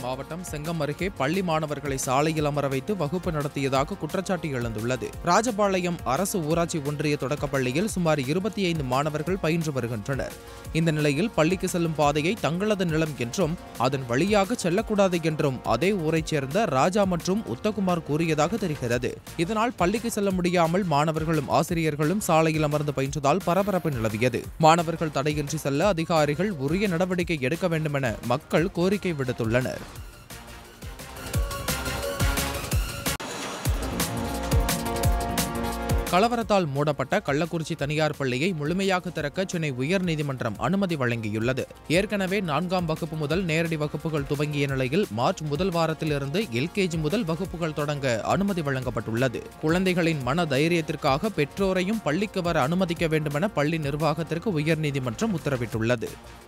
மாவட்டம் செங்கம் அருகே பள்ளி மாணவர்களை சாலையில் அமர வைத்து வகுப்பு நடத்தியதாக குற்றச்சாட்டு எழுந்துள்ளது ராஜபாளையம் அரசு ஊராட்சி ஒன்றிய தொடக்கப்பள்ளியில் சுமார் இருபத்தி ஐந்து மாணவர்கள் பயின்று வருகின்றனர் இந்த நிலையில் பள்ளிக்கு செல்லும் பாதையை தங்களது நிலம் என்றும் அதன் வழியாக செல்லக்கூடாது என்றும் அதே ஊரைச் சேர்ந்த ராஜா மற்றும் உத்தகுமார் கூறியதாக தெரிகிறது இதனால் பள்ளிக்கு செல்ல முடியாமல் மாணவர்களும் ஆசிரியர்களும் சாலையில் அமர்ந்து பயின்றதால் பரபரப்பு நிலவியது மாணவர்கள் தடையின்றி செல்ல அதிகாரிகள் உரிய நடவடிக்கை எடுக்க வேண்டுமென மக்கள் கோரிக்கை விடுத்துள்ளனர் கலவரத்தால் மூடப்பட்ட கள்ளக்குறிச்சி தனியார் பள்ளியை முழுமையாக திறக்க சென்னை உயர்நீதிமன்றம் அனுமதி வழங்கியுள்ளது ஏற்கனவே நான்காம் வகுப்பு முதல் நேரடி வகுப்புகள் துவங்கிய நிலையில் மார்ச் முதல் வாரத்திலிருந்து எல்கேஜி முதல் வகுப்புகள் தொடங்க அனுமதி வழங்கப்பட்டுள்ளது குழந்தைகளின் மன தைரியத்திற்காக பெற்றோரையும் பள்ளிக்கு வர அனுமதிக்க வேண்டுமென பள்ளி நிர்வாகத்திற்கு உயர்நீதிமன்றம் உத்தரவிட்டுள்ளது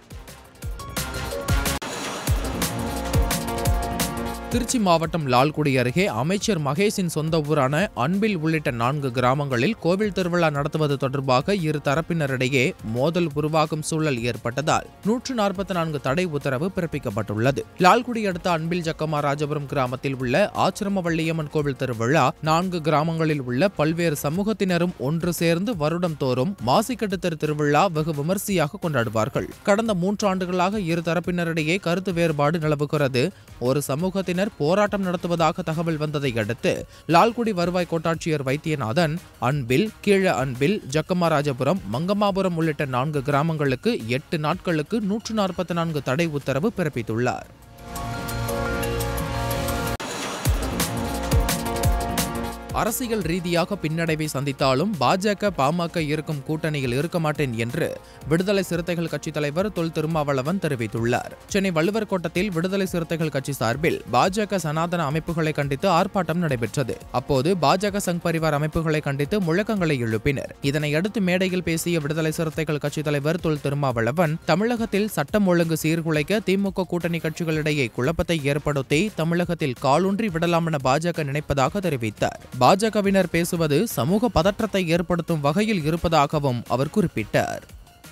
திருச்சி மாவட்டம் லால்குடி அருகே அமைச்சர் மகேஷின் சொந்த ஊரான அன்பில் உள்ளிட்ட நான்கு கிராமங்களில் கோவில் திருவிழா நடத்துவது தொடர்பாக இரு தரப்பினரிடையே மோதல் உருவாகும் சூழல் ஏற்பட்டதால் நூற்று நாற்பத்தி நான்கு தடை உத்தரவு பிறப்பிக்கப்பட்டுள்ளது லால்குடி அடுத்த அன்பில் ஜக்கமா ராஜபுரம் கிராமத்தில் உள்ள ஆச்சிரமவள்ளியம்மன் கோவில் திருவிழா நான்கு கிராமங்களில் உள்ள பல்வேறு சமூகத்தினரும் ஒன்று சேர்ந்து வருடம் தோறும் மாசிக்கட்டு தெரு திருவிழா வெகு விமர்சையாக கொண்டாடுவார்கள் கடந்த மூன்று ஆண்டுகளாக இரு தரப்பினரிடையே கருத்து வேறுபாடு நிலவுகிறது ஒரு சமூகத்தினர் போராட்டம் நடத்துவதாக தகவல் வந்ததை அடுத்து லால்குடி வருவாய் கோட்டாட்சியர் வைத்தியநாதன் அன்பில் கீழ அன்பில் ஜக்கமாராஜபுரம் மங்கம்மாபுரம் உள்ளிட்ட நான்கு கிராமங்களுக்கு எட்டு நாட்களுக்கு நூற்று நாற்பத்தி நான்கு தடை உத்தரவு பிறப்பித்துள்ளார் அரசியல் ரீதியாக பின்னடைவை சந்தித்தாலும் பாஜக பாமக இருக்கும் கூட்டணியில் இருக்க மாட்டேன் என்று விடுதலை சிறுத்தைகள் கட்சித் தலைவர் தொல் திருமாவளவன் தெரிவித்துள்ளார் சென்னை வள்ளுவர் கோட்டத்தில் விடுதலை சிறுத்தைகள் கட்சி சார்பில் பாஜக சனாதன அமைப்புகளை கண்டித்து ஆர்ப்பாட்டம் நடைபெற்றது அப்போது பாஜக சங் பரிவார் அமைப்புகளை கண்டித்து முழக்கங்களை எழுப்பினர் இதனையடுத்து மேடையில் பேசிய விடுதலை சிறுத்தைகள் கட்சித் தலைவர் தொல் திருமாவளவன் தமிழகத்தில் சட்டம் ஒழுங்கு சீர்குலைக்க திமுக கூட்டணி கட்சிகளிடையே குழப்பத்தை ஏற்படுத்தி தமிழகத்தில் காலூன்றி விடலாம் என பாஜக நினைப்பதாக தெரிவித்தார் பாஜகவினர் பேசுவது சமூக பதற்றத்தை ஏற்படுத்தும் வகையில் இருப்பதாகவும் அவர் குறிப்பிட்டார்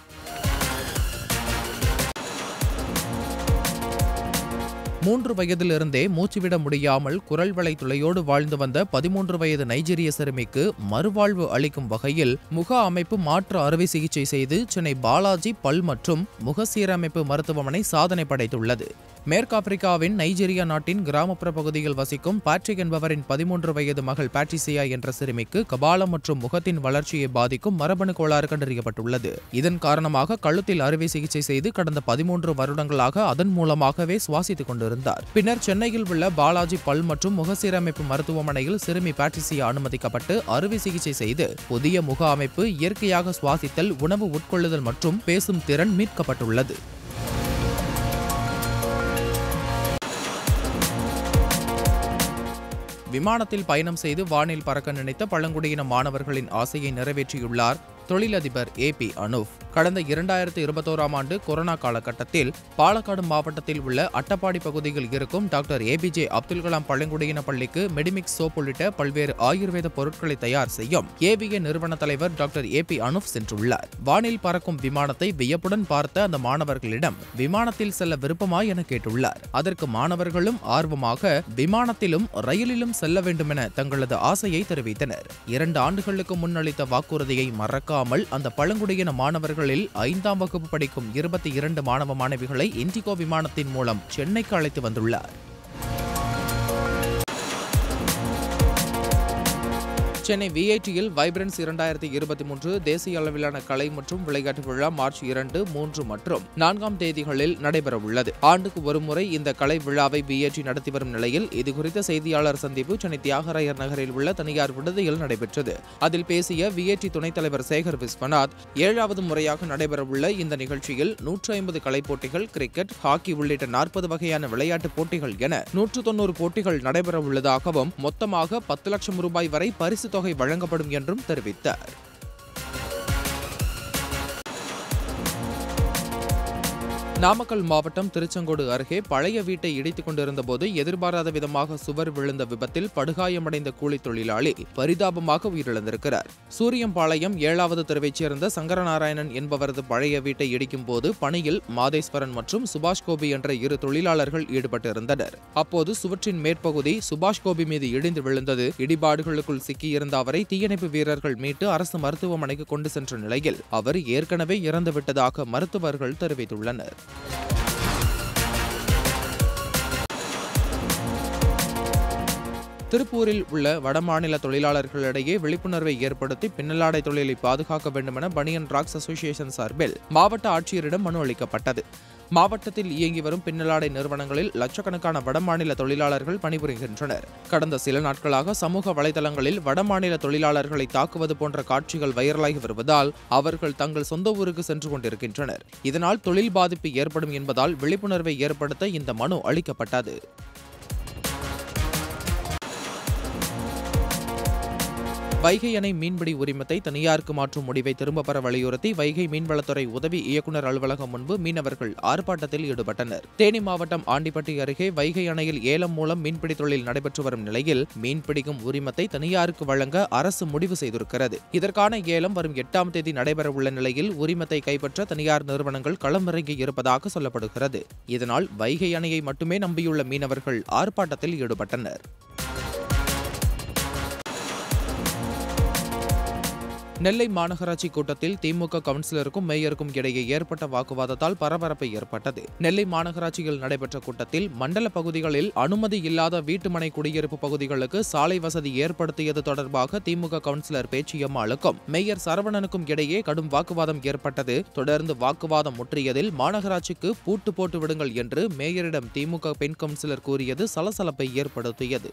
மூன்று வயதிலிருந்தே மூச்சுவிட முடியாமல் குரல் வளை துளையோடு வாழ்ந்து வந்த பதிமூன்று வயது நைஜீரிய சிறுமிக்கு மறுவாழ்வு அளிக்கும் வகையில் முக அமைப்பு மாற்று அறுவை சிகிச்சை செய்து சென்னை பாலாஜி பல் மற்றும் முக சீரமைப்பு மருத்துவமனை சாதனை படைத்துள்ளது மேற்காப்பிரிக்காவின் நைஜீரியா நாட்டின் கிராமப்புற பகுதியில் வசிக்கும் பேட்ரிக் என்பவரின் பதிமூன்று வயது மகள் பேட்ரிசியா என்ற சிறுமிக்கு கபாலம் மற்றும் முகத்தின் வளர்ச்சியை பாதிக்கும் மரபணு கோளாறு கண்டறியப்பட்டுள்ளது இதன் காரணமாக கழுத்தில் அறுவை சிகிச்சை செய்து கடந்த பதிமூன்று வருடங்களாக அதன் மூலமாகவே சுவாசித்துக் கொண்டிருந்தார் பின்னர் சென்னையில் உள்ள பாலாஜி பல் மற்றும் முகசீரமைப்பு மருத்துவமனையில் சிறுமி பேட்ரிசியா அனுமதிக்கப்பட்டு அறுவை சிகிச்சை செய்து புதிய முக அமைப்பு இயற்கையாக சுவாசித்தல் உணவு உட்கொள்ளுதல் மற்றும் பேசும் திறன் மீட்கப்பட்டுள்ளது விமானத்தில் பயணம் செய்து வானில் பறக்க நினைத்த பழங்குடியின மாணவர்களின் ஆசையை நிறைவேற்றியுள்ளார் தொழிலதிபர் ஏ பி அனூப் கடந்த இரண்டாயிரத்து இருபத்தோராம் ஆண்டு கொரோனா காலகட்டத்தில் பாலக்காடு மாவட்டத்தில் உள்ள அட்டப்பாடி பகுதியில் இருக்கும் டாக்டர் ஏபிஜே அப்துல் கலாம் பழங்குடியின பள்ளிக்கு மெடிமிக்ஸ் சோப் உள்ளிட்ட பல்வேறு ஆயுர்வேத பொருட்களை தயார் செய்யும் ஏவிஏ நிறுவன தலைவர் டாக்டர் ஏ பி அனூப் சென்றுள்ளார் வானில் பறக்கும் விமானத்தை வியப்புடன் பார்த்த அந்த மாணவர்களிடம் விமானத்தில் செல்ல விருப்பமா என கேட்டுள்ளார் அதற்கு மாணவர்களும் ஆர்வமாக விமானத்திலும் ரயிலிலும் செல்ல வேண்டுமென தங்களது ஆசையை தெரிவித்தனர் இரண்டு ஆண்டுகளுக்கு முன்னளித்த வாக்குறுதியை மறக்காமல் அந்த பழங்குடியின மாணவர்களில் ஐந்தாம் வகுப்பு படிக்கும் இருபத்தி இரண்டு மாணவ மாணவிகளை இண்டிகோ விமானத்தின் மூலம் சென்னைக்கு அழைத்து வந்துள்ளார் சென்னை விஐடியில் வைப்ரன்ஸ் இரண்டாயிரத்தி இருபத்தி மூன்று தேசிய அளவிலான கலை மற்றும் விளையாட்டு விழா மார்ச் இரண்டு மூன்று மற்றும் நான்காம் தேதிகளில் நடைபெறவுள்ளது ஆண்டுக்கு ஒருமுறை இந்த கலை விழாவை விஐடி நடத்தி வரும் நிலையில் இதுகுறித்த செய்தியாளர் சந்திப்பு சென்னை தியாகராயர் நகரில் உள்ள தனியார் விடுதியில் நடைபெற்றது அதில் பேசிய விஐடி துணைத் தலைவர் சேகர் விஸ்வநாத் ஏழாவது முறையாக நடைபெறவுள்ள இந்த நிகழ்ச்சியில் நூற்று ஐம்பது கலைப் போட்டிகள் கிரிக்கெட் ஹாக்கி உள்ளிட்ட நாற்பது வகையான விளையாட்டுப் போட்டிகள் என நூற்று தொன்னூறு போட்டிகள் நடைபெறவுள்ளதாகவும் மொத்தமாக பத்து லட்சம் ரூபாய் வரை பரிசு தொகை வழங்கப்படும் என்றும் தெரிவித்தார் நாமக்கல் மாவட்டம் திருச்செங்கோடு அருகே பழைய வீட்டை இடித்துக் கொண்டிருந்த போது எதிர்பாராத விதமாக சுவர் விழுந்த விபத்தில் படுகாயமடைந்த கூலி தொழிலாளி பரிதாபமாக உயிரிழந்திருக்கிறார் சூரியம்பாளையம் ஏழாவது தெருவைச் சேர்ந்த சங்கரநாராயணன் என்பவரது பழைய வீட்டை இடிக்கும் போது பணியில் மாதேஸ்வரன் மற்றும் சுபாஷ் கோபி என்ற இரு தொழிலாளர்கள் ஈடுபட்டிருந்தனர் அப்போது சுவற்றின் மேற்பகுதி சுபாஷ் கோபி மீது இடிந்து விழுந்தது இடிபாடுகளுக்குள் சிக்கியிருந்த அவரை தீயணைப்பு வீரர்கள் மீட்டு அரசு மருத்துவமனைக்கு கொண்டு சென்ற நிலையில் அவர் ஏற்கனவே இறந்துவிட்டதாக மருத்துவர்கள் தெரிவித்துள்ளனர் திருப்பூரில் உள்ள வடமாநில தொழிலாளர்களிடையே விழிப்புணர்வை ஏற்படுத்தி பின்னலாடை தொழிலை பாதுகாக்க வேண்டுமென பனியன் ராக்ஸ் அசோசியேஷன் சார்பில் மாவட்ட ஆட்சியரிடம் மனு அளிக்கப்பட்டது மாவட்டத்தில் இயங்கி வரும் பின்னலாடை நிறுவனங்களில் லட்சக்கணக்கான வடமாநில தொழிலாளர்கள் பணிபுரிகின்றனர் கடந்த சில நாட்களாக சமூக வலைதளங்களில் வடமாநில தொழிலாளர்களை தாக்குவது போன்ற காட்சிகள் வைரலாகி வருவதால் அவர்கள் தங்கள் சொந்த ஊருக்கு சென்று கொண்டிருக்கின்றனர் இதனால் தொழில் பாதிப்பு ஏற்படும் என்பதால் விழிப்புணர்வை ஏற்படுத்த இந்த மனு அளிக்கப்பட்டது வைகை அணை மீன்பிடி உரிமத்தை தனியாருக்கு மாற்றும் முடிவை திரும்பப் பெற வலியுறுத்தி வைகை மீன்வளத்துறை உதவி இயக்குநர் அலுவலகம் முன்பு மீனவர்கள் ஆர்ப்பாட்டத்தில் ஈடுபட்டனர் தேனி மாவட்டம் ஆண்டிப்பட்டி அருகே வைகை அணையில் ஏலம் மூலம் மீன்பிடி தொழில் நடைபெற்று வரும் நிலையில் மீன்பிடிக்கும் உரிமத்தை தனியாருக்கு வழங்க அரசு முடிவு செய்திருக்கிறது இதற்கான ஏலம் வரும் எட்டாம் தேதி நடைபெறவுள்ள நிலையில் உரிமத்தை கைப்பற்ற தனியார் நிறுவனங்கள் களமிறங்கி இருப்பதாக சொல்லப்படுகிறது இதனால் வைகை அணையை மட்டுமே நம்பியுள்ள மீனவர்கள் ஆர்ப்பாட்டத்தில் ஈடுபட்டனர் நெல்லை மாநகராட்சி கூட்டத்தில் திமுக கவுன்சிலருக்கும் மேயருக்கும் இடையே ஏற்பட்ட வாக்குவாதத்தால் பரபரப்பு ஏற்பட்டது நெல்லை மாநகராட்சியில் நடைபெற்ற கூட்டத்தில் மண்டல பகுதிகளில் அனுமதி இல்லாத வீட்டுமனை குடியிருப்பு பகுதிகளுக்கு சாலை வசதி ஏற்படுத்தியது தொடர்பாக திமுக கவுன்சிலர் பேச்சியம்மாளுக்கும் மேயர் சரவணனுக்கும் இடையே கடும் வாக்குவாதம் ஏற்பட்டது தொடர்ந்து வாக்குவாதம் முற்றியதில் மாநகராட்சிக்கு பூட்டு போட்டு விடுங்கள் என்று மேயரிடம் திமுக பெண் கவுன்சிலர் கூறியது சலசலப்பை ஏற்படுத்தியது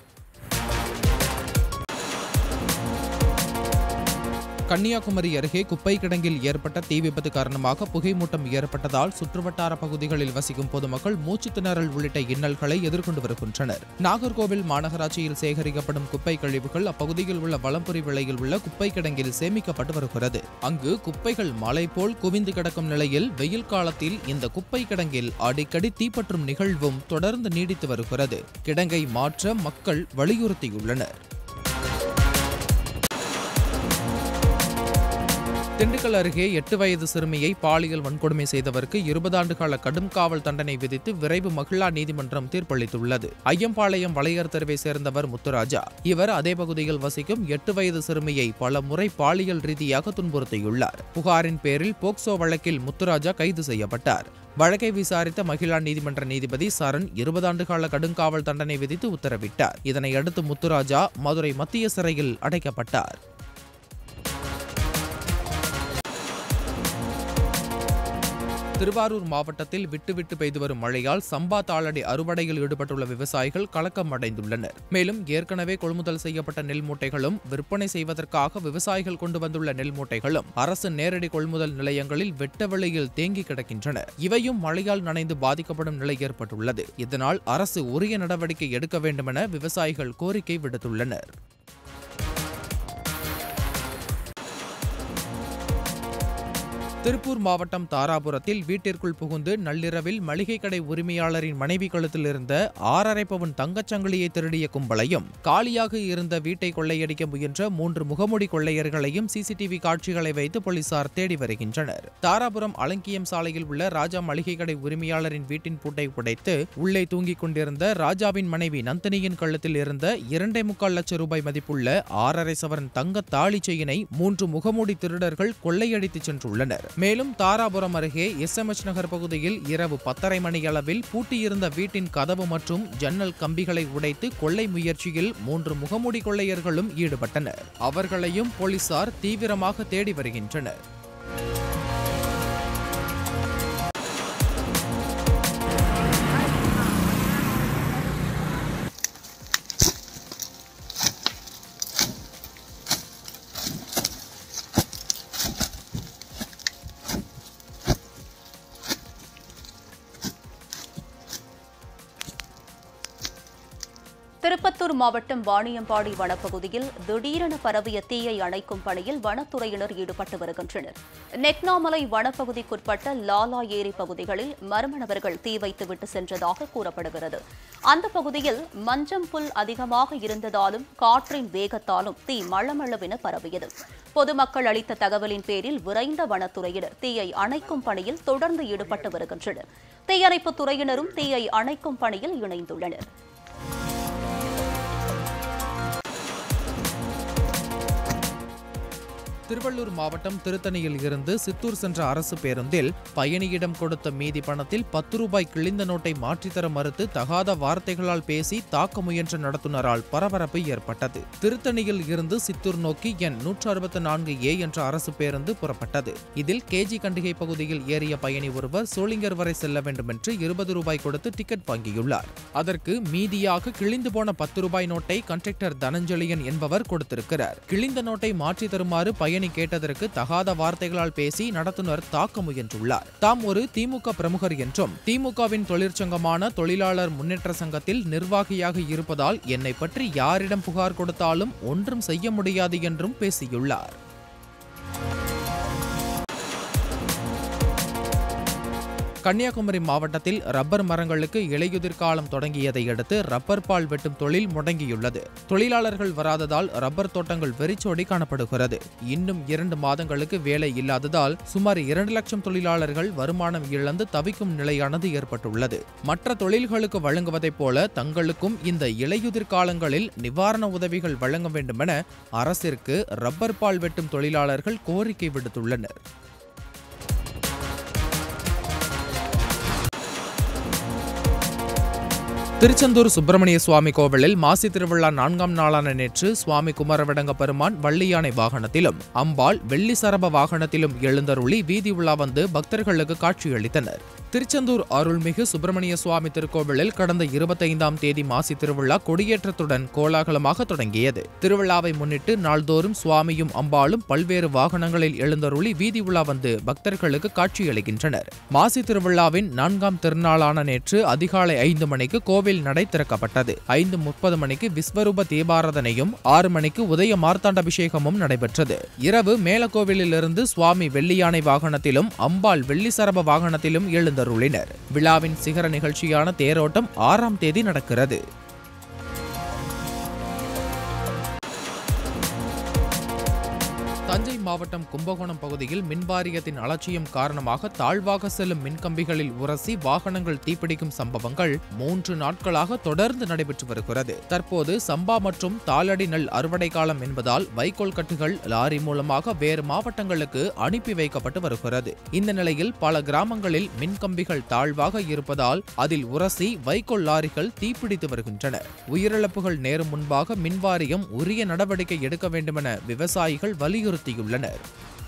கன்னியாகுமரி அருகே குப்பை கிடங்கில் ஏற்பட்ட தீ விபத்து காரணமாக புகைமூட்டம் ஏற்பட்டதால் சுற்றுவட்டார பகுதிகளில் வசிக்கும் பொதுமக்கள் மூச்சுத் திணறல் உள்ளிட்ட இன்னல்களை எதிர்கொண்டு வருகின்றனர் நாகர்கோவில் மாநகராட்சியில் சேகரிக்கப்படும் குப்பை கழிவுகள் அப்பகுதியில் உள்ள வளம்புரி விலையில் உள்ள குப்பை கிடங்கில் சேமிக்கப்பட்டு வருகிறது அங்கு குப்பைகள் மலை போல் குவிந்து கிடக்கும் நிலையில் வெயில் காலத்தில் இந்த குப்பை கிடங்கில் அடிக்கடி தீப்பற்றும் நிகழ்வும் தொடர்ந்து நீடித்து வருகிறது கிடங்கை மாற்ற மக்கள் வலியுறுத்தியுள்ளனர் திண்டுக்கல் அருகே எட்டு வயது சிறுமியை பாலியல் வன்கொடுமை செய்தவருக்கு இருபது ஆண்டுகால கடும் காவல் தண்டனை விதித்து விரைவு மகிழா நீதிமன்றம் தீர்ப்பளித்துள்ளது ஐயம்பாளையம் வளையர் தெருவை சேர்ந்தவர் முத்துராஜா இவர் அதே பகுதியில் வசிக்கும் எட்டு வயது சிறுமியை பல முறை பாலியல் ரீதியாக துன்புறுத்தியுள்ளார் புகாரின் பேரில் போக்சோ வழக்கில் முத்துராஜா கைது செய்யப்பட்டார் வழக்கை விசாரித்த மகிழா நீதிமன்ற நீதிபதி சரண் இருபது ஆண்டுகால கடுங்காவல் தண்டனை விதித்து உத்தரவிட்டார் இதனையடுத்து முத்துராஜா மதுரை மத்திய சிறையில் அடைக்கப்பட்டார் திருவாரூர் மாவட்டத்தில் விட்டு விட்டு பெய்து வரும் மழையால் சம்பா தாளடி அறுவடையில் ஈடுபட்டுள்ள விவசாயிகள் கலக்கம் அடைந்துள்ளனர் மேலும் ஏற்கனவே கொள்முதல் செய்யப்பட்ட நெல் மூட்டைகளும் விற்பனை செய்வதற்காக விவசாயிகள் கொண்டு வந்துள்ள நெல் மூட்டைகளும் அரசு நேரடி கொள்முதல் நிலையங்களில் வெட்ட வெளியில் தேங்கி கிடக்கின்றன இவையும் மழையால் நனைந்து பாதிக்கப்படும் நிலை ஏற்பட்டுள்ளது இதனால் அரசு உரிய நடவடிக்கை எடுக்க வேண்டுமென விவசாயிகள் கோரிக்கை விடுத்துள்ளனர் திருப்பூர் மாவட்டம் தாராபுரத்தில் வீட்டிற்குள் புகுந்து நள்ளிரவில் மளிகை கடை உரிமையாளரின் மனைவி கழுத்தில் இருந்த ஆறரை பவுன் தங்கச்சங்கிலியை திருடிய கும்பலையும் காலியாக இருந்த வீட்டை கொள்ளையடிக்க முயன்ற மூன்று முகமூடி கொள்ளையர்களையும் சிசிடிவி காட்சிகளை வைத்து போலீசார் தேடி வருகின்றனர் தாராபுரம் அலங்கியம் சாலையில் உள்ள ராஜா மளிகை கடை உரிமையாளரின் வீட்டின் பூட்டை உடைத்து உள்ளே தூங்கிக் கொண்டிருந்த ராஜாவின் மனைவி நந்தினியின் கழுத்தில் இருந்த இரண்டே முக்கால் லட்சம் ரூபாய் மதிப்புள்ள ஆறரை சவரன் தங்க தாலி செயினை மூன்று முகமூடி திருடர்கள் கொள்ளையடித்து சென்றுள்ளனர் மேலும் தாராபுரம் அருகே எஸ்எம்எச் நகர் பகுதியில் இரவு பத்தரை மணியளவில் பூட்டியிருந்த வீட்டின் கதவு மற்றும் ஜன்னல் கம்பிகளை உடைத்து கொள்ளை முயற்சியில் மூன்று முகமூடி கொள்ளையர்களும் ஈடுபட்டனர் அவர்களையும் போலீசார் தீவிரமாக தேடி வருகின்றனர் திருப்பத்தூர் மாவட்டம் வாணியம்பாடி வனப்பகுதியில் திடீரென பரவிய தீயை அணைக்கும் பணியில் வனத்துறையினர் ஈடுபட்டு வருகின்றனர் நெக்னாமலை வனப்பகுதிக்குட்பட்ட லாலா ஏரி பகுதிகளில் மர்ம நபர்கள் தீ வைத்துவிட்டு சென்றதாக கூறப்படுகிறது அந்த பகுதியில் மஞ்சம் புல் அதிகமாக இருந்ததாலும் காற்றின் வேகத்தாலும் தீ மளமளவென பரவியது பொதுமக்கள் அளித்த தகவலின் பேரில் விரைந்த வனத்துறையினர் தீயை அணைக்கும் பணியில் தொடர்ந்து ஈடுபட்டு வருகின்றனர் தீயணைப்புத் துறையினரும் தீயை அணைக்கும் பணியில் இணைந்துள்ளனர் திருவள்ளூர் மாவட்டம் திருத்தணியில் இருந்து சித்தூர் சென்ற அரசு பேருந்தில் பயணியிடம் கொடுத்த மீதி பணத்தில் பத்து ரூபாய் கிழிந்த நோட்டை மாற்றித்தர மறுத்து தகாத வார்த்தைகளால் பேசி தாக்க முயன்ற நடத்துனரால் பரபரப்பு ஏற்பட்டது திருத்தணியில் இருந்து சித்தூர் நோக்கி எண் நூற்று அறுபத்தி நான்கு ஏ என்ற அரசு பேருந்து புறப்பட்டது இதில் கேஜி கண்டிகை பகுதியில் ஏறிய பயணி ஒருவர் சோளிங்கர் வரை செல்ல வேண்டும் என்று இருபது ரூபாய் கொடுத்து டிக்கெட் வாங்கியுள்ளார் அதற்கு மீதியாக கிழிந்து போன பத்து ரூபாய் நோட்டை கண்டக்டர் தனஞ்சலியன் என்பவர் கொடுத்திருக்கிறார் கிழிந்த நோட்டை மாற்றி தருமாறு பயணி கேட்டதற்கு தகாத வார்த்தைகளால் பேசி நடத்துனர் தாக்க முயன்றுள்ளார் தாம் ஒரு திமுக பிரமுகர் என்றும் திமுகவின் தொழிற்சங்கமான தொழிலாளர் முன்னேற்ற சங்கத்தில் நிர்வாகியாக இருப்பதால் என்னை பற்றி யாரிடம் புகார் கொடுத்தாலும் ஒன்றும் செய்ய முடியாது என்றும் பேசியுள்ளார் கன்னியாகுமரி மாவட்டத்தில் ரப்பர் மரங்களுக்கு இலையுதிர் காலம் தொடங்கியதை அடுத்து ரப்பர் பால் வெட்டும் தொழில் முடங்கியுள்ளது தொழிலாளர்கள் வராததால் ரப்பர் தோட்டங்கள் வெறிச்சோடி காணப்படுகிறது இன்னும் இரண்டு மாதங்களுக்கு வேலை இல்லாததால் சுமார் இரண்டு லட்சம் தொழிலாளர்கள் வருமானம் இழந்து தவிக்கும் நிலையானது ஏற்பட்டுள்ளது மற்ற தொழில்களுக்கு வழங்குவதைப் போல தங்களுக்கும் இந்த இலையுதிர் காலங்களில் நிவாரண உதவிகள் வழங்க வேண்டுமென அரசிற்கு ரப்பர் பால் வெட்டும் தொழிலாளர்கள் கோரிக்கை விடுத்துள்ளனர் திருச்செந்தூர் சுப்பிரமணிய சுவாமி கோவிலில் மாசி திருவிழா நான்காம் நாளான நேற்று சுவாமி குமரவிடங்க பெருமான் வள்ளியானை வாகனத்திலும் அம்பாள் வெள்ளி சரப வாகனத்திலும் எழுந்தருளி வீதி உலா வந்து பக்தர்களுக்கு காட்சியளித்தனர் திருச்செந்தூர் அருள்மிகு சுப்பிரமணிய சுவாமி திருக்கோவிலில் கடந்த இருபத்தைந்தாம் தேதி மாசி திருவிழா கொடியேற்றத்துடன் கோலாகலமாக தொடங்கியது திருவிழாவை முன்னிட்டு நாள்தோறும் சுவாமியும் அம்பாளும் பல்வேறு வாகனங்களில் எழுந்தருளி வீதி உலா வந்து பக்தர்களுக்கு காட்சியளிக்கின்றனர் மாசி திருவிழாவின் நான்காம் திருநாளான நேற்று அதிகாலை ஐந்து மணிக்கு கோவில் நடை திறக்கப்பட்டது ஐந்து முப்பது மணிக்கு விஸ்வரூப தீபாராதனையும் ஆறு மணிக்கு உதய மார்த்தாண்டாபிஷேகமும் நடைபெற்றது இரவு மேலக்கோவிலிலிருந்து சுவாமி வெள்ளியானை வாகனத்திலும் அம்பாள் வெள்ளிசரப வாகனத்திலும் எழுந்தருளினர் விழாவின் சிகர நிகழ்ச்சியான தேரோட்டம் ஆறாம் தேதி நடக்கிறது தஞ்சை மாவட்டம் கும்பகோணம் பகுதியில் மின்வாரியத்தின் அலட்சியம் காரணமாக தாழ்வாக செல்லும் மின்கம்பிகளில் உரசி வாகனங்கள் தீப்பிடிக்கும் சம்பவங்கள் மூன்று நாட்களாக தொடர்ந்து நடைபெற்று வருகிறது தற்போது சம்பா மற்றும் தாளடி நெல் அறுவடை காலம் என்பதால் வைக்கோல் கட்டுகள் லாரி மூலமாக வேறு மாவட்டங்களுக்கு அனுப்பி வைக்கப்பட்டு வருகிறது இந்த நிலையில் பல கிராமங்களில் மின்கம்பிகள் தாழ்வாக இருப்பதால் அதில் உரசி வைக்கோல் லாரிகள் தீப்பிடித்து வருகின்றன உயிரிழப்புகள் நேரும் முன்பாக மின்வாரியம் உரிய நடவடிக்கை எடுக்க வேண்டுமென விவசாயிகள் வலியுறுத்தியுள்ளனர்